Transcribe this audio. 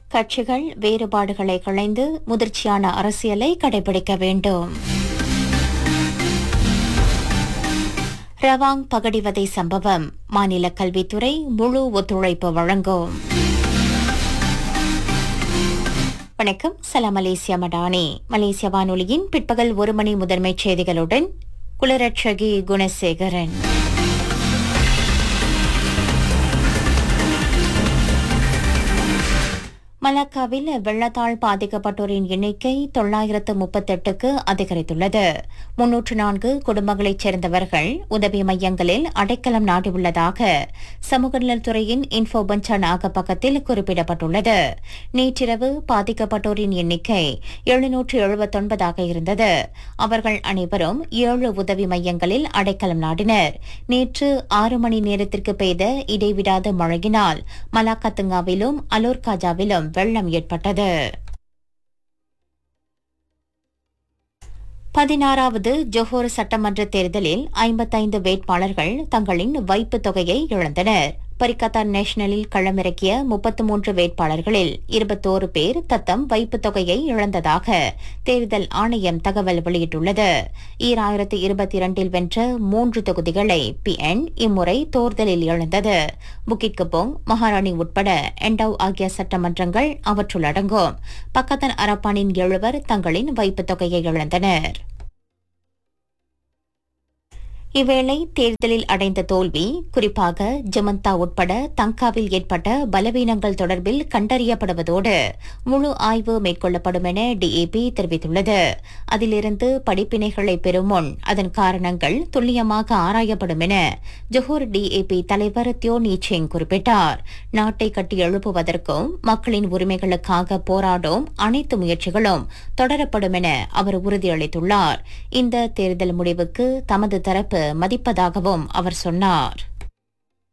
கட்சிகள் வேறுபாடுகளை களைந்து முதிர்ச்சியான அரசியலை கடைபிடிக்க வேண்டும் ரவாங் பகடிவதை சம்பவம் மாநில கல்வித்துறை முழு ஒத்துழைப்பு வழங்கும் வணக்கம் சலாம் மலேசியா மடானி மலேசிய வானொலியின் பிற்பகல் ஒரு மணி முதன்மைச் செய்திகளுடன் குலரட்சகி குணசேகரன் மலாக்காவில் வெள்ளத்தால் பாதிக்கப்பட்டோரின் எண்ணிக்கை தொள்ளாயிரத்து முப்பத்தெட்டுக்கு அதிகரித்துள்ளது முன்னூற்று நான்கு குடும்பங்களைச் சேர்ந்தவர்கள் உதவி மையங்களில் அடைக்கலம் நாட்டியுள்ளதாக சமூக நலத்துறையின் இன்ஃபோ பஞ்சான் ஆக பக்கத்தில் குறிப்பிடப்பட்டுள்ளது நேற்றிரவு பாதிக்கப்பட்டோரின் எண்ணிக்கை எழுநூற்று எழுபத்தொன்பதாக இருந்தது அவர்கள் அனைவரும் ஏழு உதவி மையங்களில் அடைக்கலம் நாடினர் நேற்று ஆறு மணி நேரத்திற்கு பெய்த இடைவிடாத மழையினால் மலாக்கத்துங்காவிலும் அலோர்காஜாவிலும் வெள்ளம் ஏற்பட்டது பதினாறாவது ஜொஹோர் சட்டமன்ற தேர்தலில் ஐம்பத்தைந்து வேட்பாளர்கள் தங்களின் வைப்புத் தொகையை இழந்தனர் பரிகத்தான் நேஷனலில் களமிறக்கிய முப்பத்து மூன்று வேட்பாளர்களில் இருபத்தோரு பேர் தத்தம் வைப்புத் தொகையை இழந்ததாக தேர்தல் ஆணையம் தகவல் வெளியிட்டுள்ளது ஈராயிரத்து இருபத்தி இரண்டில் வென்ற மூன்று தொகுதிகளை பிஎன் இம்முறை தேர்தலில் இழந்தது புக்கிட் கபோங் மகாராணி உட்பட எண்டவ் ஆகிய சட்டமன்றங்கள் அவற்றுள் அடங்கும் பக்கத்தன் அரப்பானின் எழுவர் தங்களின் வைப்புத் தொகையை இழந்தனர் இவ்வேளை தேர்தலில் அடைந்த தோல்வி குறிப்பாக ஜமந்தா உட்பட தங்காவில் ஏற்பட்ட பலவீனங்கள் தொடர்பில் கண்டறியப்படுவதோடு முழு ஆய்வு மேற்கொள்ளப்படும் என டிஏபி தெரிவித்துள்ளது அதிலிருந்து படிப்பினைகளை பெறும் முன் அதன் காரணங்கள் துல்லியமாக ஆராயப்படும் என ஜொஹூர் டிஏபி தலைவர் தியோ நீச்சிங் குறிப்பிட்டார் நாட்டை கட்டி எழுப்புவதற்கும் மக்களின் உரிமைகளுக்காக போராடும் அனைத்து முயற்சிகளும் தொடரப்படும் என அவர் உறுதியளித்துள்ளார் இந்த தேர்தல் முடிவுக்கு தமது தரப்பு மதிப்பதாகவும் அவர் சொன்னார்